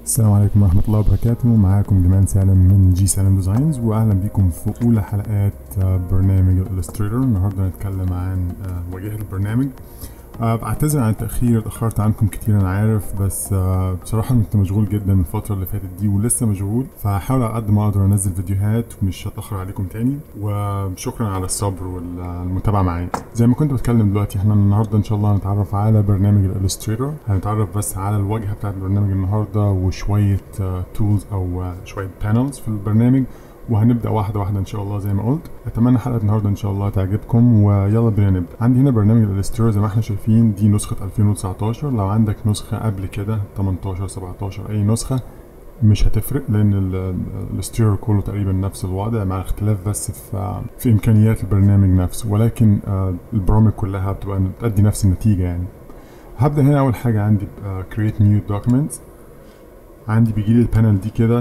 السلام عليكم ورحمة الله وبركاته معاكم جمال سالم من جي سالم ديزاينز وأهلا بكم في أولى حلقات آه، برنامج الإلستريتور النهاردة هنتكلم عن آه، واجهة البرنامج آه، بعتذر عن التأخير اتأخرت عنكم كتير أنا عارف بس آه، بصراحة كنت مشغول جدا الفترة اللي فاتت دي ولسه مشغول فهحاول على قد ما أقدر أنزل فيديوهات ومش هتأخر عليكم تاني وشكرا على الصبر والمتابعة معايا زي ما كنت بتكلم دلوقتي احنا النهاردة إن شاء الله هنتعرف على برنامج الإلستريتور هنتعرف بس على الواجهة بتاعت البرنامج النهاردة وشوية تولز أو آه، شوية بانلز في البرنامج وهنبدا واحده واحده ان شاء الله زي ما قلت اتمنى حلقه النهارده ان شاء الله تعجبكم ويلا بينا نبدا عندي هنا برنامج الالستريتور زي ما احنا شايفين دي نسخه 2019 لو عندك نسخه قبل كده 18 17 اي نسخه مش هتفرق لان الالستريتور كله تقريبا نفس الوضع مع اختلاف بس في في امكانيات البرنامج نفسه ولكن آه، البرامج كلها بتبقى تأدي نفس النتيجه يعني هبدا هنا اول حاجه عندي ب create new documents عندي بيجيلي البانل دي كده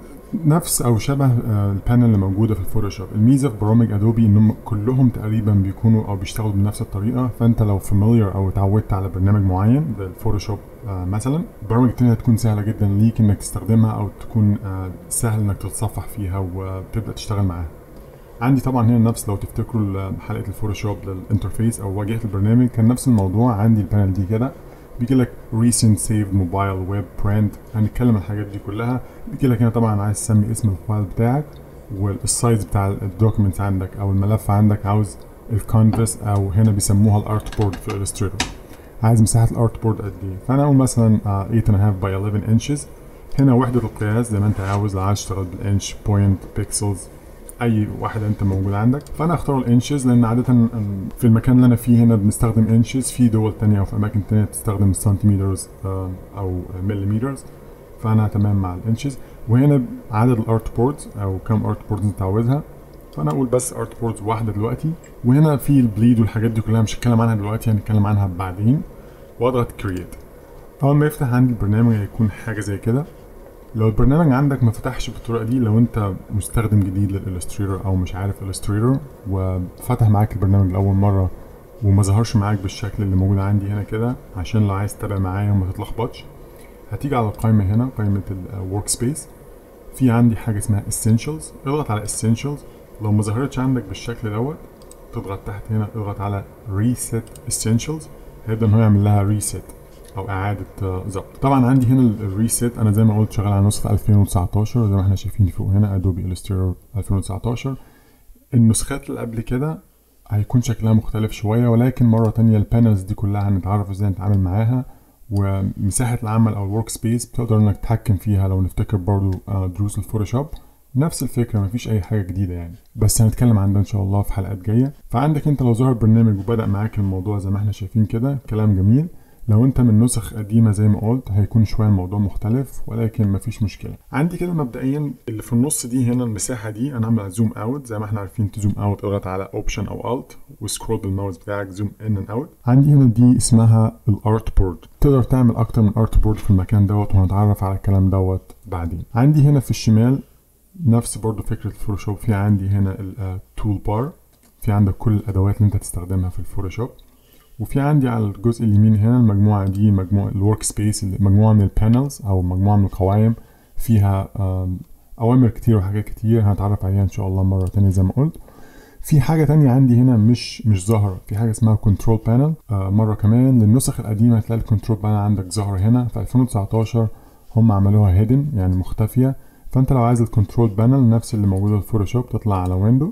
نفس او شبه آه، البانل اللي موجوده في الفوتوشوب الميزه في برامج ادوبي انهم كلهم تقريبا بيكونوا او بيشتغلوا بنفس الطريقه فانت لو فاميليار او اتعودت على برنامج معين زي الفوتوشوب آه، مثلا البرامج التانية هتكون سهله جدا ليك انك تستخدمها او تكون آه، سهل انك تتصفح فيها وتبدا تشتغل معاها عندي طبعا هنا نفس لو تفتكروا ال- حلقه الفوتوشوب للانترفيس او واجهه البرنامج كان نفس الموضوع عندي البانل دي كده بيجي لك recent saved mobile web print هنتكلم عن الحاجات دي كلها بيجي لك هنا طبعا عايز تسمي اسم الفايل بتاعك والسايز بتاع الدوكيمنت عندك او الملف عندك عاوز الكونفرس او هنا بيسموها الارت بورد في الستريتور عايز مساحه الارت بورد قد ايه فانا اقول مثلا آه، 8 and a half by 11 inches هنا وحده القياس زي ما انت عاوز لو عايز تشتغل بالانش بوينت بيكسلز اي واحده انت موجود عندك فانا اختار الانشز لان عاده ال- في المكان اللي انا فيه هنا بنستخدم انشز في دول تانية او في اماكن تانية بتستخدم سنتيمترز آه، او مليمترز فانا تمام مع الانشز وهنا عدد الارت بوردز او كم ارت بوردز انت عاوزها فانا اقول بس ارت بوردز واحده دلوقتي وهنا في البليد والحاجات دي كلها مش هتكلم عنها دلوقتي هنتكلم عنها بعدين واضغط كرييت اول ما يفتح عندي البرنامج هيكون حاجه زي كده لو البرنامج عندك ما فتحش بالطريقه دي لو انت مستخدم جديد للإلستريتور او مش عارف إلستريتور وفتح معاك البرنامج لاول مره وما ظهرش معاك بالشكل اللي موجود عندي هنا كده عشان لو عايز تتابع معايا وما تتلخبطش هتيجي على القائمه هنا قائمه الورك سبيس في عندي حاجه اسمها essentials اضغط على essentials لو ما ظهرتش عندك بالشكل دوت تضغط تحت هنا اضغط على reset essentials هيبدا ان هو يعمل لها ريست او اعاده آه، ضبط طبعا عندي هنا الريست انا زي ما قلت شغال على نسخه 2019 زي ما احنا شايفين فوق هنا ادوبي الستريتور 2019 النسخات اللي قبل كده هيكون شكلها مختلف شويه ولكن مره تانية البانلز دي كلها هنتعرف ازاي نتعامل معاها ومساحه العمل او الورك سبيس بتقدر انك تتحكم فيها لو نفتكر برضو آه، دروس الفوتوشوب نفس الفكره مفيش اي حاجه جديده يعني بس هنتكلم عن ده ان شاء الله في حلقات جايه فعندك انت لو ظهر برنامج وبدا معاك الموضوع زي ما احنا شايفين كده كلام جميل لو انت من نسخ قديمه زي ما قلت هيكون شويه الموضوع مختلف ولكن مفيش مشكله عندي كده مبدئيا اللي في النص دي هنا المساحه دي انا هعمل زوم اوت زي ما احنا عارفين تزوم اوت اضغط على اوبشن او الت وسكرول بالماوس بتاعك زوم ان اند اوت عندي هنا دي اسمها الارت بورد تقدر تعمل اكتر من ارت بورد في المكان دوت وهنتعرف على الكلام دوت بعدين عندي هنا في الشمال نفس برضو فكره الفوتوشوب في عندي هنا التول بار في عندك كل الادوات اللي انت تستخدمها في الفوتوشوب وفي عندي على الجزء اليمين هنا المجموعة دي مجموعة الورك سبيس مجموعة من البانلز أو مجموعة من القوائم فيها آم، أوامر كتير وحاجات كتير هنتعرف عليها إن شاء الله مرة تانية زي ما قلت في حاجة تانية عندي هنا مش مش ظاهرة في حاجة اسمها كنترول بانل مرة كمان للنسخ القديمة هتلاقي الكنترول بانل عندك ظاهر هنا في 2019 هم عملوها هيدن يعني مختفية فأنت لو عايز الكنترول بانل نفس اللي موجودة في الفوتوشوب تطلع على ويندو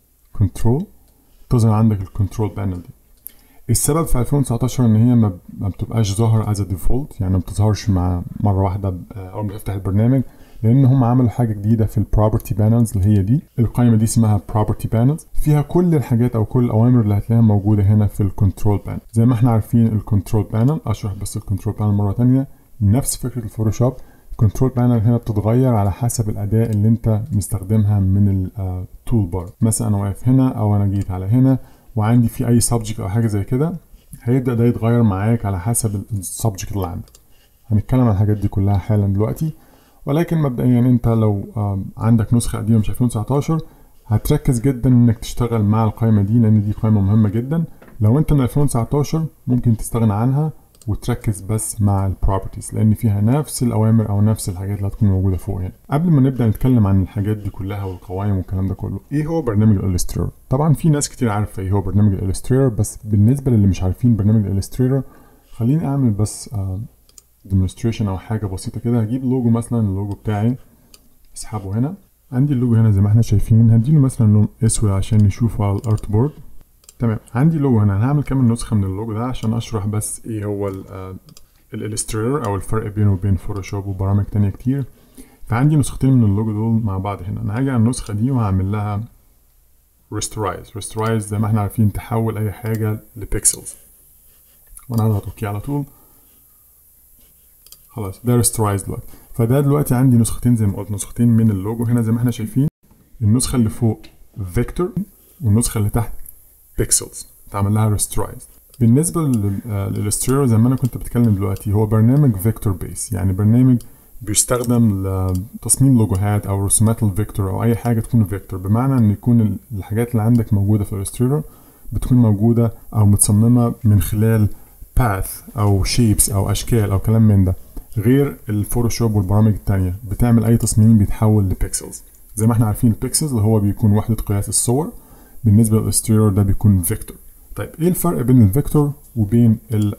كنترول تظهر عندك الكنترول بانل دي السبب في 2019 ان هي ما ما بتبقاش ظاهره از ديفولت يعني ما بتظهرش مع مره واحده ب- اول ما تفتح البرنامج لان هم عملوا حاجه جديده في البروبرتي بانلز اللي هي دي القائمه دي اسمها بروبرتي بانلز فيها كل الحاجات او كل الاوامر اللي هتلاقيها موجوده هنا في الكنترول بانل زي ما احنا عارفين الكنترول بانل اشرح بس الكنترول بانل مره تانية نفس فكره الفوتوشوب الكنترول بانل هنا بتتغير على حسب الاداة اللي انت مستخدمها من التول بار مثلا انا واقف هنا او انا جيت على هنا وعندي في اي سبجكت او حاجه زي كده هيبدا ده يتغير معاك على حسب السبجكت اللي عندك هنتكلم عن الحاجات دي كلها حالا دلوقتي ولكن مبدئيا انت لو آم، عندك نسخه قديمه مش 2019 هتركز جدا انك تشتغل مع القائمه دي لان دي قائمه مهمه جدا لو انت من 2019 ممكن تستغنى عنها وتركز بس مع البروبرتيز لان فيها نفس الاوامر او نفس الحاجات اللي هتكون موجوده فوق هنا قبل ما نبدا نتكلم عن الحاجات دي كلها والقوائم والكلام ده كله ايه هو برنامج الالستريتور طبعا في ناس كتير عارفه ايه هو برنامج الالستريتور بس بالنسبه للي مش عارفين برنامج الالستريتور خليني اعمل بس ديمونستريشن او حاجه بسيطه كده هجيب لوجو مثلا اللوجو بتاعي اسحبه هنا عندي اللوجو هنا زي ما احنا شايفين هديله مثلا لون اسود عشان نشوفه على الارت بورد تمام عندي لوجو هنا انا هعمل كمان نسخه من اللوجو ده عشان اشرح بس ايه هو الالستريتور او الفرق بينه وبين فوتوشوب وبرامج تانية كتير فعندي نسختين من اللوجو دول مع بعض هنا انا هاجي على النسخه دي وهعمل لها ريسترايز ريسترايز زي ما احنا عارفين تحول اي حاجه لبيكسلز وانا هضغط اوكي على طول خلاص ده ريسترايز دلوقتي فده دلوقتي عندي نسختين زي ما قلت نسختين من اللوجو هنا زي ما احنا شايفين النسخه اللي فوق فيكتور والنسخه اللي تحت بيكسلز اتعمل لها ريسترايز بالنسبه للالستريتور زي ما انا كنت بتكلم دلوقتي هو برنامج فيكتور بيس يعني برنامج بيستخدم لتصميم لوجوهات او رسومات الفيكتور او اي حاجه تكون فيكتور بمعنى ان يكون الحاجات اللي عندك موجوده في الالستريتور بتكون موجوده او متصممه من خلال باث او شيبس او اشكال او كلام من ده غير الفوتوشوب والبرامج التانية بتعمل اي تصميم بيتحول لبيكسلز زي ما احنا عارفين البيكسلز اللي هو بيكون وحدة قياس الصور بالنسبة للستريتور ده بيكون فيكتور طيب ايه الفرق بين الفيكتور وبين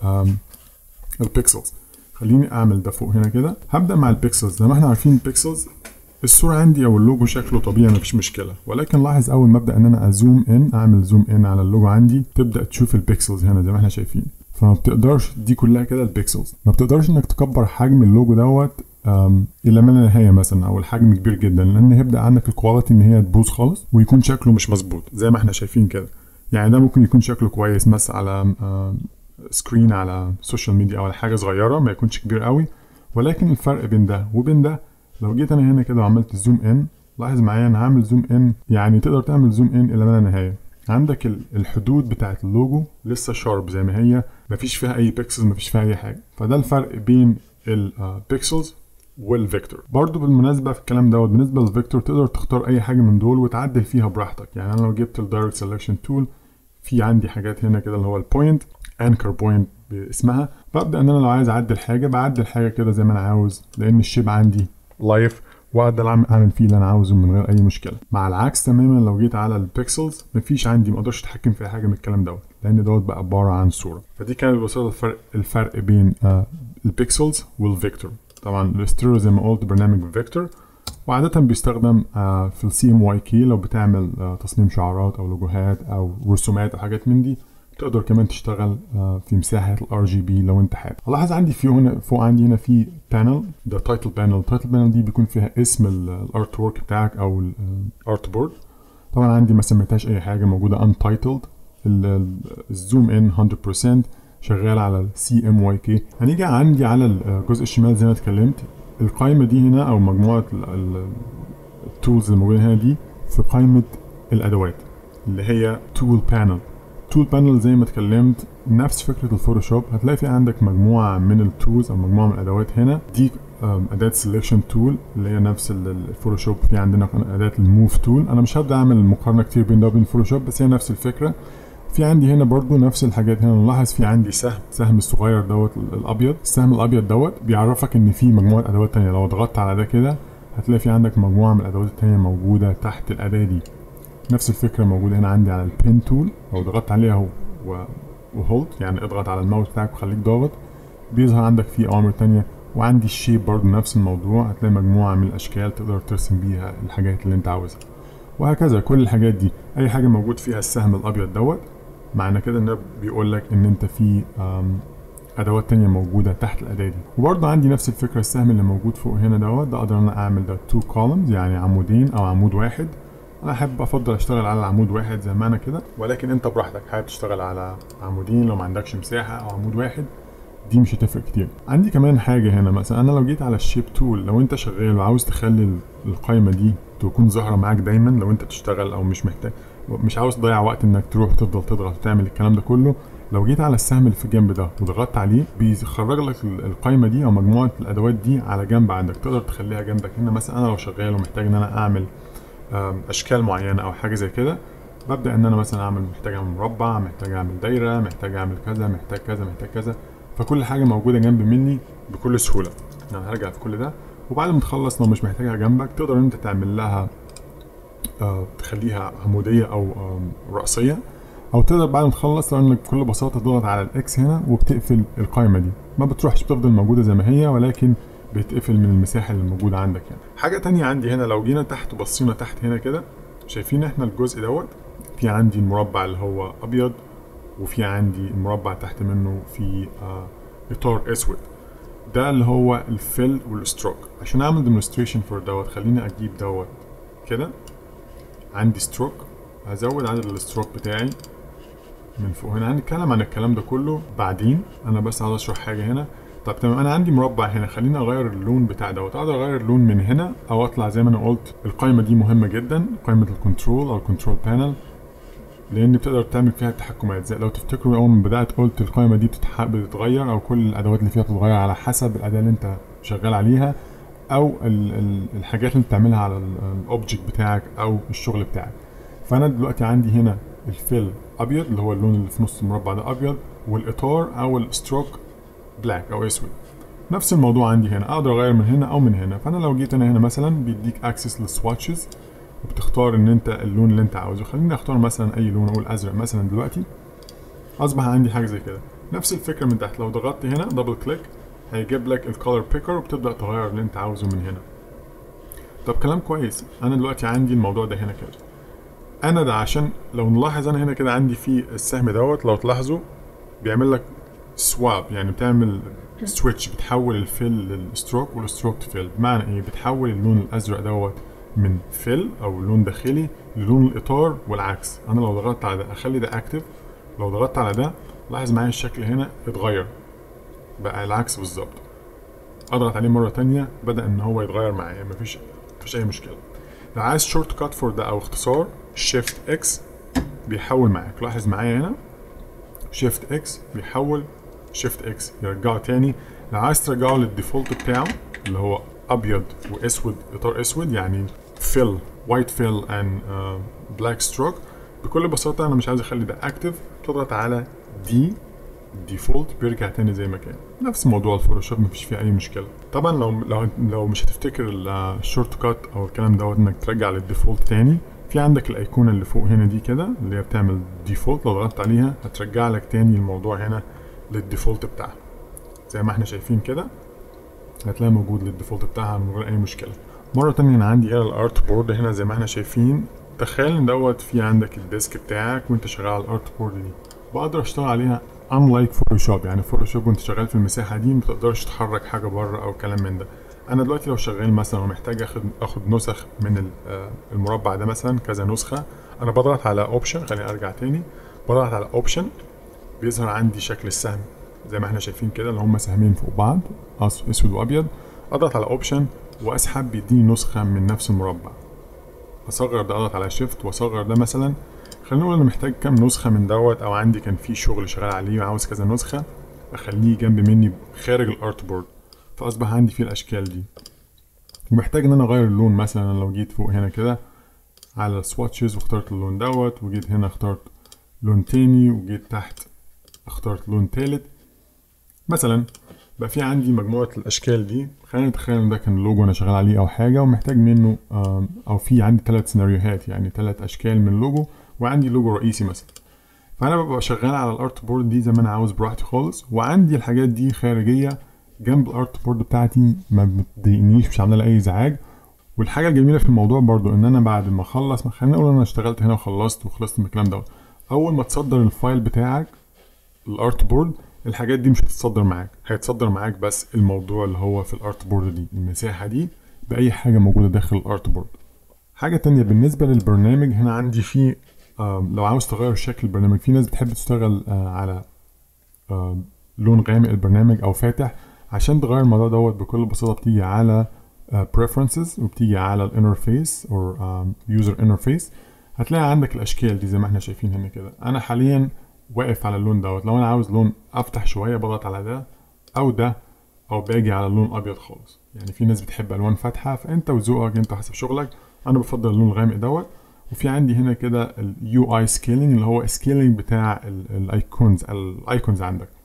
البيكسلز خليني اعمل ده فوق هنا كده هبدأ مع البيكسلز زي ما احنا عارفين البيكسلز الصورة عندي او اللوجو شكله طبيعي مفيش مشكلة ولكن لاحظ اول ما ابدأ ان انا ازوم ان اعمل زوم ان على اللوجو عندي تبدأ تشوف البيكسلز هنا زي ما احنا شايفين فما بتقدرش دي كلها كده البيكسلز ما بتقدرش انك تكبر حجم اللوجو دوت الى ما لا نهايه مثلا او الحجم كبير جدا لان هيبدا عندك الكواليتي ان هي تبوظ خالص ويكون شكله مش مظبوط زي ما احنا شايفين كده يعني ده ممكن يكون شكله كويس بس على سكرين على سوشيال ميديا او على حاجه صغيره ما يكونش كبير قوي ولكن الفرق بين ده وبين ده لو جيت انا هنا كده وعملت زوم ان لاحظ معايا انا هعمل زوم ان يعني تقدر تعمل زوم ان الى ما لا نهايه عندك الحدود بتاعت اللوجو لسه شارب زي ما هي مفيش فيها اي بيكسلز مفيش فيها اي حاجه فده الفرق بين البيكسلز والفيكتور برضو بالمناسبه في الكلام دوت بالنسبه للفيكتور تقدر تختار اي حاجه من دول وتعدل فيها براحتك يعني انا لو جبت الدايركت سelection تول في عندي حاجات هنا كده اللي هو البوينت انكر بوينت باسمها ببدا ان انا لو عايز اعدل حاجه بعدل حاجه كده زي ما انا عاوز لان الشيب عندي لايف واقدر اعمل فيه اللي انا عاوزه من غير اي مشكله مع العكس تماما لو جيت على البيكسلز مفيش عندي ما اقدرش اتحكم في اي حاجه من الكلام دوت لان دوت بقى عباره عن صوره فدي كانت ببساطه الفرق الفرق بين آه البيكسلز والفيكتور طبعا الاستريو زي ما قلت برنامج فيكتور وعادة بيستخدم آه في السي ام واي كي لو بتعمل آه تصميم شعارات او لوجوهات او رسومات او حاجات من دي تقدر كمان تشتغل في مساحه الار جي بي لو انت حابب الاحظ عندي في هنا فوق عندي هنا في بانل ده تايتل بانل التايتل بانل دي بيكون فيها اسم الارت وورك بتاعك او الارت بورد طبعا عندي ما سميتهاش اي حاجه موجوده انتايتلد الزوم ان 100% شغال على السي ام واي كي هنيجي عندي على الجزء الشمال زي ما اتكلمت القائمه دي هنا او مجموعه التولز اللي موجوده هنا دي في قائمه الادوات اللي هي تول بانل تول بانل زي ما اتكلمت نفس فكره الفوتوشوب هتلاقي في عندك مجموعه من التولز او مجموعه من الادوات هنا دي اداه سelection تول اللي هي نفس الفوتوشوب في عندنا اداه الموف تول انا مش هبدا اعمل مقارنه كتير بين ده وبين الفوتوشوب بس هي نفس الفكره في عندي هنا برضو نفس الحاجات هنا نلاحظ في عندي سهم سهم الصغير دوت الابيض السهم الابيض دوت بيعرفك ان في مجموعه ادوات تانية لو ضغطت على ده كده هتلاقي في عندك مجموعه من الادوات التانية موجوده تحت الاداه دي نفس الفكره موجوده هنا عندي على البين تول لو ضغطت عليها اهو وهولد يعني اضغط على الماوس بتاعك وخليك ضاغط بيظهر عندك فيه اوامر تانية وعندي الشيب برضو نفس الموضوع هتلاقي مجموعه من الاشكال تقدر ترسم بيها الحاجات اللي انت عاوزها وهكذا كل الحاجات دي اي حاجه موجود فيها السهم الابيض دوت معنى كده ان بيقول لك ان انت في ادوات تانية موجودة تحت الاداة دي وبرضه عندي نفس الفكرة السهم اللي موجود فوق هنا دوت ده اقدر انا اعمل ده تو columns يعني عمودين او عمود واحد انا احب افضل اشتغل على عمود واحد زي ما انا كده ولكن انت براحتك حابب تشتغل على عمودين لو ما عندكش مساحة او عمود واحد دي مش هتفرق كتير عندي كمان حاجة هنا مثلا انا لو جيت على الشيب تول لو انت شغال وعاوز تخلي القايمة دي تكون ظاهرة معاك دايما لو انت بتشتغل او مش محتاج مش عاوز تضيع وقت انك تروح تفضل تضغط وتعمل الكلام ده كله لو جيت على السهم اللي في الجنب ده وضغطت عليه بيخرج لك القايمه دي او مجموعه الادوات دي على جنب عندك تقدر تخليها جنبك هنا مثلا انا لو شغال ومحتاج ان انا اعمل اشكال معينه او حاجه زي كده ببدا ان انا مثلا اعمل محتاج اعمل مربع محتاج اعمل دايره محتاج اعمل كذا محتاج كذا محتاج كذا فكل حاجه موجوده جنب مني بكل سهوله انا هرجع في كل ده وبعد ما تخلص لو مش محتاجها جنبك تقدر ان انت تعمل لها آه تخليها عموديه او آه رأسيه او تقدر بعد ما تخلص لو انك بكل بساطه تضغط على الاكس هنا وبتقفل القائمه دي ما بتروحش بتفضل موجوده زي ما هي ولكن بيتقفل من المساحه اللي موجوده عندك يعني حاجه تانية عندي هنا لو جينا تحت بصينا تحت هنا كده شايفين احنا الجزء دوت في عندي المربع اللي هو ابيض وفي عندي المربع تحت منه في آه اطار اسود ده اللي هو الفيل والستروك عشان اعمل ديمونستريشن فور دوت خليني اجيب دوت كده عندي ستروك هزود عدد الستروك بتاعي من فوق هنا هنتكلم عن الكلام ده كله بعدين انا بس عاوز اشرح حاجه هنا طب تمام انا عندي مربع هنا خليني اغير اللون بتاع دوت اقدر اغير اللون من هنا او اطلع زي ما انا قلت القائمه دي مهمه جدا قائمه الكنترول او الكنترول بانل لان بتقدر تعمل فيها تحكمات زي لو تفتكروا اول ما بدات قلت القائمه دي بتتح... بتتغير او كل الادوات اللي فيها بتتغير على حسب الاداه اللي انت شغال عليها او ال... ال... الحاجات اللي بتعملها على الاوبجكت بتاعك او الشغل بتاعك فانا دلوقتي عندي هنا الفيل ابيض اللي هو اللون اللي في نص المربع ده ابيض والاطار او الستروك بلاك او اسود نفس الموضوع عندي هنا اقدر اغير من هنا او من هنا فانا لو جيت انا هنا مثلا بيديك اكسس للسواتشز وبتختار ان انت اللون اللي انت عاوزه خليني اختار مثلا اي لون اقول ازرق مثلا دلوقتي اصبح عندي حاجه زي كده نفس الفكره من تحت لو ضغطت هنا دبل كليك هيجيب لك الكولر بيكر وبتبدا تغير اللي انت عاوزه من هنا طب كلام كويس انا دلوقتي عندي الموضوع ده هنا كده انا ده عشان لو نلاحظ انا هنا كده عندي في السهم دوت لو تلاحظوا بيعمل لك سواب يعني بتعمل سويتش بتحول الفيل للستروك والستروك تفيل بمعنى ايه بتحول اللون الازرق دوت من فيل او لون داخلي للون الاطار والعكس انا لو ضغطت على ده اخلي ده اكتف لو ضغطت على ده لاحظ معايا الشكل هنا اتغير بقى العكس بالظبط اضغط عليه مره تانية بدا ان هو يتغير معايا مفيش مفيش اي مشكله لو عايز شورت كات فور ده او اختصار شيفت اكس بيحول معاك لاحظ معايا هنا شيفت اكس بيحول شيفت اكس يرجعه تاني لو عايز ترجعه للديفولت بتاعه اللي هو ابيض واسود اطار اسود يعني فيل وايت فيل اند بلاك ستروك بكل بساطه انا مش عايز اخلي ده اكتف تضغط على دي ديفولت بيرجع تاني زي ما كان نفس موضوع الفوتوشوب مفيش فيه اي مشكله طبعا لو لو لو مش هتفتكر الشورت كات او الكلام دوت انك ترجع للديفولت تاني في عندك الايقونه اللي فوق هنا دي كده اللي هي بتعمل ديفولت لو ضغطت عليها هترجع لك تاني الموضوع هنا للديفولت بتاعها زي ما احنا شايفين كده هتلاقي موجود للديفولت بتاعها من غير اي مشكله مره تانية انا عندي هنا الارت بورد هنا زي ما احنا شايفين تخيل ان دوت في عندك الديسك بتاعك وانت شغال على الارت بورد دي بقدر اشتغل عليها unlike فوتوشوب يعني فوتوشوب وانت شغال في المساحه دي متقدرش تحرك حاجه بره او كلام من ده انا دلوقتي لو شغال مثلا ومحتاج اخد اخد نسخ من المربع ده مثلا كذا نسخه انا بضغط على اوبشن خليني ارجع تاني بضغط على اوبشن بيظهر عندي شكل السهم زي ما احنا شايفين كده اللي هم سهمين فوق بعض اسود وابيض اضغط على اوبشن واسحب بيديني نسخه من نفس المربع اصغر ده اضغط على شيفت واصغر ده مثلا خلينا نقول انا محتاج كام نسخه من دوت او عندي كان في شغل شغال عليه وعاوز كذا نسخه اخليه جنب مني خارج الارت بورد فاصبح عندي فيه الاشكال دي ومحتاج ان انا اغير اللون مثلا لو جيت فوق هنا كده على السواتشز واخترت اللون دوت وجيت هنا اخترت لون تاني وجيت تحت اخترت لون تالت مثلا بقى في عندي مجموعة الأشكال دي خلينا نتخيل إن ده كان لوجو أنا شغال عليه أو حاجة ومحتاج منه أو في عندي ثلاث سيناريوهات يعني ثلاث أشكال من لوجو وعندي لوجو رئيسي مثلا فأنا ببقى شغال على الأرت بورد دي زي ما أنا عاوز براحتي خالص وعندي الحاجات دي خارجية جنب الأرت بورد بتاعتي ما بتضايقنيش مش عاملة لي أي إزعاج والحاجة الجميلة في الموضوع برضو إن أنا بعد ما أخلص خلينا نقول أنا اشتغلت هنا وخلصت وخلصت من الكلام دوت أول ما تصدر الفايل بتاعك الارت بورد الحاجات دي مش هتتصدر معاك هيتصدر معاك بس الموضوع اللي هو في الارت بورد دي المساحة دي بأي حاجة موجودة داخل الارت بورد حاجة تانية بالنسبة للبرنامج هنا عندي في لو عاوز تغير شكل البرنامج في ناس بتحب تشتغل على لون غامق البرنامج او فاتح عشان تغير الموضوع دوت بكل بساطة بتيجي على preferences وبتيجي على الانترفيس or user interface هتلاقي عندك الاشكال دي زي ما احنا شايفين هنا كده انا حاليا واقف على اللون دوت لو انا عاوز لون افتح شويه بضغط على ده او ده او باجي على اللون ابيض خالص يعني في ناس بتحب الوان فاتحه فانت وذوقك انت حسب شغلك انا بفضل اللون الغامق دوت وفي عندي هنا كده اليو اي سكيلينج اللي هو سكيلينج بتاع الايكونز الايكونز عندك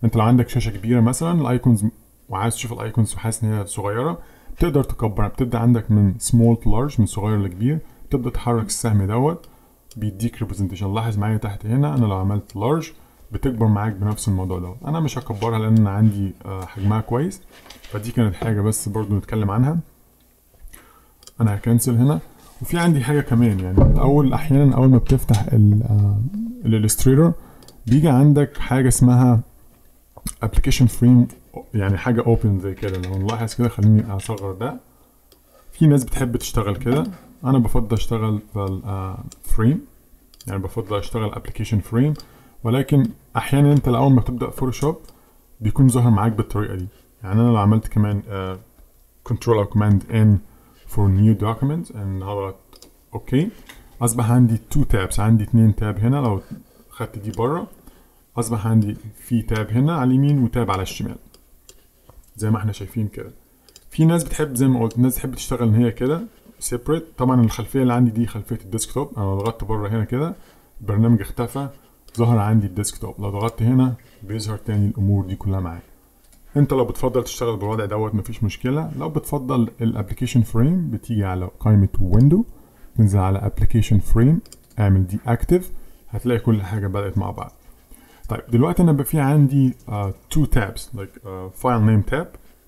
انت لو عندك شاشه كبيره مثلا الايكونز وعايز تشوف الايكونز وحاسس ان هي صغيره تقدر تكبرها بتبدا عندك من سمول تو لارج من صغير لكبير تبدا تحرك السهم دوت بيديك ريبرزنتيشن لاحظ معايا تحت هنا انا لو عملت لارج بتكبر معاك بنفس الموضوع دوت انا مش هكبرها لان انا عندي آه، حجمها كويس فدي كانت حاجه بس برضو نتكلم عنها انا هكنسل هنا وفي عندي حاجه كمان يعني اول احيانا اول ما بتفتح الالستريتور بيجي عندك حاجه اسمها ابلكيشن فريم يعني حاجه اوبن زي كده لو نلاحظ كده خليني اصغر ده في ناس بتحب تشتغل كده انا بفضل اشتغل فريم يعني بفضل اشتغل ابلكيشن فريم ولكن احيانا انت اول ما تبدا فوتوشوب بيكون ظاهر معاك بالطريقه دي يعني انا لو عملت كمان كنترول او كوماند ان for new document and هضغط اوكي اصبح عندي two tabs عندي اتنين تاب هنا لو خدت دي بره اصبح عندي في تاب هنا على اليمين وتاب على الشمال زي ما احنا شايفين كده في ناس بتحب زي ما قلت ناس بتحب تشتغل ان هي كده سيبريت طبعا الخلفيه اللي عندي دي خلفيه الديسكتوب انا لو ضغطت بره هنا كده البرنامج اختفى ظهر عندي الديسكتوب لو ضغطت هنا بيظهر تاني الامور دي كلها معايا انت لو بتفضل تشتغل بالوضع دوت مفيش مشكله لو بتفضل الابلكيشن فريم بتيجي على قائمه ويندو تنزل على ابلكيشن فريم اعمل دي اكتف هتلاقي كل حاجه بدات مع بعض طيب دلوقتي انا بقى في عندي تو تابس لايك فايل نيم تاب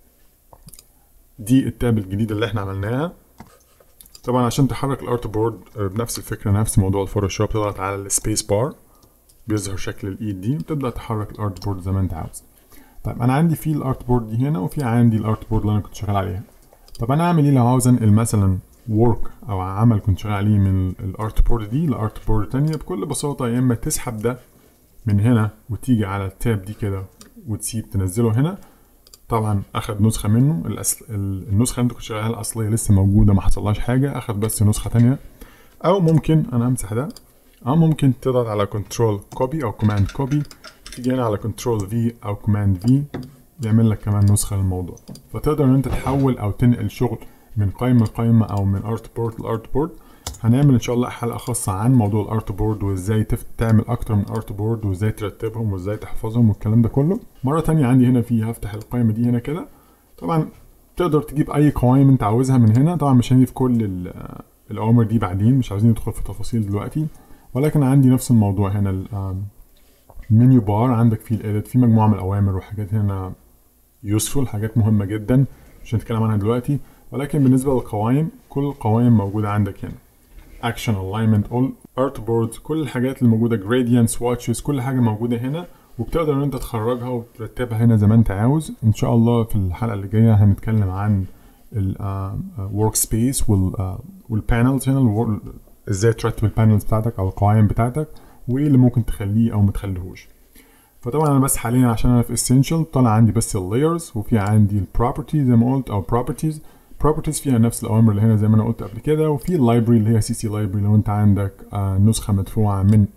دي التاب الجديده اللي احنا عملناها طبعا عشان تحرك الارت بورد بنفس الفكره نفس موضوع الفوتوشوب تضغط على السبيس بار بيظهر شكل الايد دي وتبدا تحرك الارت بورد زي ما انت عاوز طيب انا عندي في الارت بورد دي هنا وفي عندي الارت بورد اللي انا كنت شغال عليها طب انا اعمل ايه لو عاوز انقل مثلا ورك او عمل كنت شغال عليه من الارت بورد دي لارت بورد تانية بكل بساطة يا اما تسحب ده من هنا وتيجي على التاب دي كده وتسيب تنزله هنا طبعا اخد نسخة منه الأصل النسخة اللي انت كنت شغالها الاصلية لسه موجودة ما حصلهاش حاجة اخد بس نسخة تانية او ممكن انا همسح ده او ممكن تضغط على كنترول كوبي او كوماند كوبي تيجي هنا على كنترول في او كوماند في يعمل لك كمان نسخة للموضوع فتقدر ان انت تحول او تنقل شغل من قائمة لقائمة او من ارت بورد لارت بورد هنعمل ان شاء الله حلقة خاصة عن موضوع الارت بورد وازاي تف... تعمل اكتر من ارت بورد وازاي ترتبهم وازاي تحفظهم والكلام ده كله مرة تانية عندي هنا في هفتح القائمة دي هنا كده طبعا تقدر تجيب اي قوائم انت عاوزها من هنا طبعا مش هنجي في كل الاوامر دي بعدين مش عاوزين ندخل في تفاصيل دلوقتي ولكن عندي نفس الموضوع هنا المنيو بار عندك فيه الاديت في مجموعة من الاوامر وحاجات هنا يوسفول حاجات مهمة جدا مش هنتكلم عنها دلوقتي ولكن بالنسبة للقوائم كل القوائم موجودة عندك هنا action alignment all art boards كل الحاجات اللي موجودة gradients watches كل حاجة موجودة هنا وبتقدر ان انت تخرجها وترتبها هنا زي ما انت عاوز ان شاء الله في الحلقة اللي جاية هنتكلم عن ال work space وال والبانلز هنا ازاي ترتب البانلز بتاعتك او القوائم بتاعتك وايه اللي ممكن تخليه او متخليهوش فطبعا انا بس حاليا عشان انا في essential طالع عندي بس اللايرز وفي عندي البروبرتي زي ما قلت او properties properties فيها نفس الاوامر اللي هنا زي ما انا قلت قبل كده وفي اللايبرري اللي هي سي سي لايبرري لو انت عندك آه نسخه مدفوعه من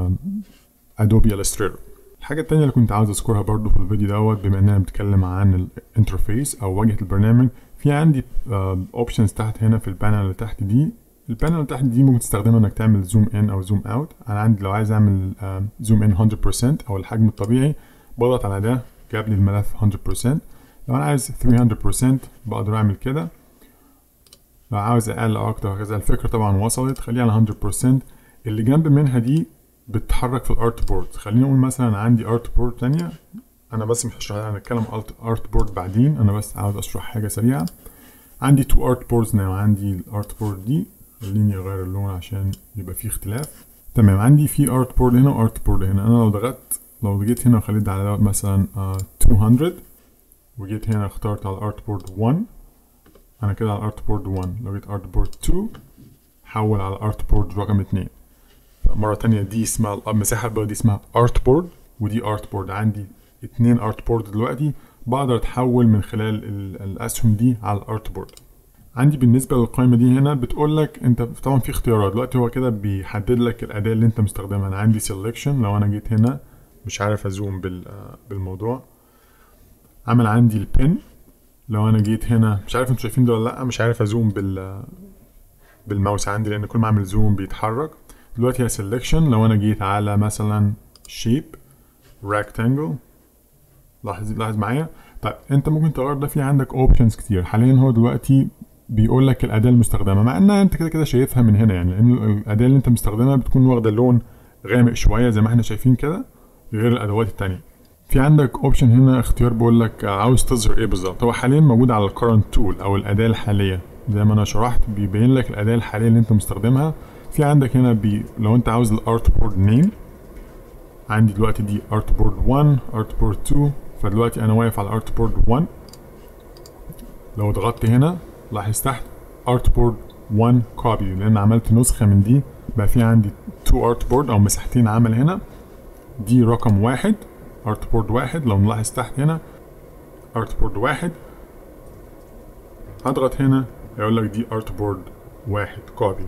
ادوبي الستريتور الحاجة التانية اللي كنت عاوز اذكرها برضو في الفيديو دوت بما اننا بنتكلم عن الانترفيس او واجهة البرنامج في عندي اوبشنز تحت هنا في البانل اللي تحت دي البانل اللي تحت دي ممكن تستخدمها انك تعمل زوم ان او زوم اوت انا عندي لو عايز اعمل زوم ان 100% او الحجم الطبيعي بضغط على ده جاب لي الملف 100% لو انا عايز 300% بقدر اعمل كده لو عاوز اقل او اكتر وهكذا الفكره طبعا وصلت خليها على 100% اللي جنب منها دي بتتحرك في الارت بورد خلينا نقول مثلا عندي ارت بورد تانية انا بس مش هشرح انا هنتكلم ارت بورد بعدين انا بس عاوز اشرح حاجه سريعه عندي تو ارت بوردز ناو عندي الارت بورد دي خليني اغير اللون عشان يبقى فيه اختلاف تمام عندي في ارت بورد هنا وارت بورد هنا انا لو ضغطت لو جيت هنا وخليت على دوت مثلا uh, 200 وجيت هنا اخترت على الارت بورد 1 انا كده على الارت بورد 1 لو جيت ارت بورد 2 حول على الارت بورد رقم 2 مرة تانية دي اسمها المساحة البيضاء دي اسمها ارت بورد ودي ارت بورد عندي اتنين ارت بورد دلوقتي بقدر اتحول من خلال الاسهم دي على الارت بورد عندي بالنسبة للقائمة دي هنا بتقول لك انت طبعا في اختيارات دلوقتي هو كده بيحدد لك الأداة اللي انت مستخدمها انا عندي سelection لو انا جيت هنا مش عارف ازوم بالموضوع عمل عندي البن لو انا جيت هنا مش عارف انتوا شايفين ده ولا لا مش عارف ازوم بال بالماوس عندي لان كل ما اعمل زوم بيتحرك دلوقتي هي سelection لو انا جيت على مثلا shape rectangle لاحظ لاحظ معايا طيب انت ممكن تغير ده في عندك اوبشنز كتير حاليا هو دلوقتي بيقول لك الاداه المستخدمه مع انها انت كده كده شايفها من هنا يعني لان الاداه اللي انت مستخدمها بتكون واخده لون غامق شويه زي ما احنا شايفين كده غير الادوات التانية في عندك اوبشن هنا اختيار بيقول لك عاوز تظهر ايه بالظبط هو حاليا موجود على الكرنت تول او الاداه الحاليه زي ما انا شرحت بيبين لك الاداه الحاليه اللي انت مستخدمها في عندك هنا بي لو انت عاوز الارت بورد نيم عندي دلوقتي دي ارت بورد 1 ارت بورد 2 فدلوقتي انا واقف على ارت بورد 1 لو ضغطت هنا لاحظ تحت ارت بورد 1 كوبي لان عملت نسخه من دي بقى في عندي 2 ارت بورد او مساحتين عمل هنا دي رقم واحد ارت بورد واحد لو نلاحظ تحت هنا ارت بورد واحد هضغط هنا هيقول لك دي ارت بورد واحد كوبي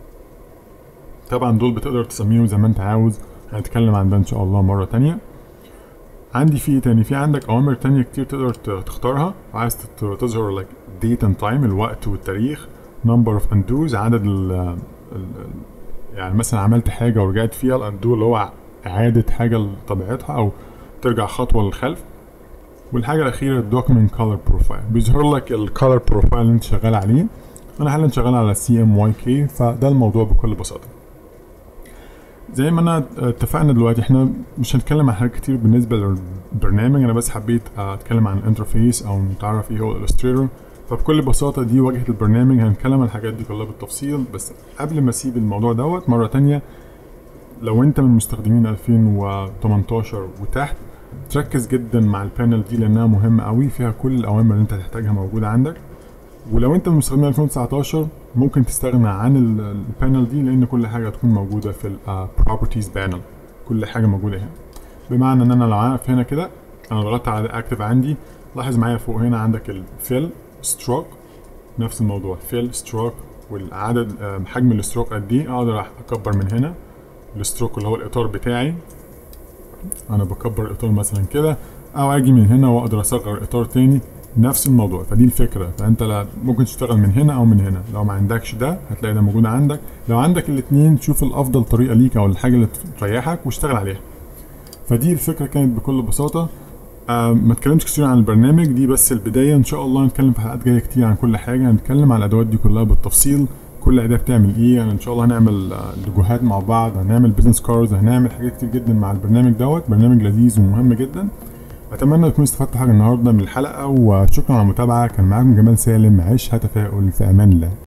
طبعا دول بتقدر تسميهم زي ما انت عاوز هنتكلم عن ده ان شاء الله مرة تانية عندي في تاني في عندك اوامر تانية كتير تقدر تختارها عايز تظهر لك date and time الوقت والتاريخ number of undos عدد ال ال يعني مثلا عملت حاجة ورجعت فيها الاندو اللي هو اعادة حاجة لطبيعتها او ترجع خطوة للخلف والحاجة الأخيرة الدوكيمنت كولر بروفايل بيظهر لك الكولر بروفايل اللي انت شغال عليه انا حاليا شغال على سي ام واي كي فده الموضوع بكل بساطة زي ما انا اتفقنا دلوقتي احنا مش هنتكلم عن حاجات كتير بالنسبه للبرنامج انا بس حبيت اتكلم عن الانترفيس او نتعرف ايه هو الالستريتور فبكل بساطه دي واجهه البرنامج هنتكلم عن الحاجات دي كلها بالتفصيل بس قبل ما اسيب الموضوع دوت مره تانية لو انت من مستخدمين 2018 وتحت تركز جدا مع البانل دي لانها مهمه قوي فيها كل الاوامر اللي انت هتحتاجها موجوده عندك ولو انت من مستخدمين 2019 ممكن تستغنى عن البانل دي لان كل حاجه هتكون موجوده في البروبرتيز بانل كل حاجه موجوده هنا بمعنى ان انا لو عارف هنا كده انا ضغطت على اكتف عندي لاحظ معايا فوق هنا عندك الفيل ستروك نفس الموضوع فيل ستروك والعدد حجم الستروك قد ايه اقدر اكبر من هنا الستروك اللي هو الاطار بتاعي انا بكبر الاطار مثلا كده او اجي من هنا واقدر اصغر اطار تاني نفس الموضوع فدي الفكرة فانت لا ممكن تشتغل من هنا او من هنا لو ما عندكش ده هتلاقي ده موجود عندك لو عندك الاتنين شوف الافضل طريقة ليك او الحاجة اللي تريحك واشتغل عليها فدي الفكرة كانت بكل بساطة آه ما اتكلمتش كتير عن البرنامج دي بس البداية ان شاء الله هنتكلم في حلقات جاية كتير عن كل حاجة هنتكلم عن الادوات دي كلها بالتفصيل كل اداة بتعمل ايه يعني ان شاء الله هنعمل لوجوهات مع بعض هنعمل بزنس كاردز هنعمل حاجات كتير جدا مع البرنامج دوت برنامج لذيذ ومهم جدا اتمنى تكونوا استفدتوا حاجه النهارده من الحلقه وشكرا على المتابعه كان معاكم جمال سالم عيشها تفاؤل في امان الله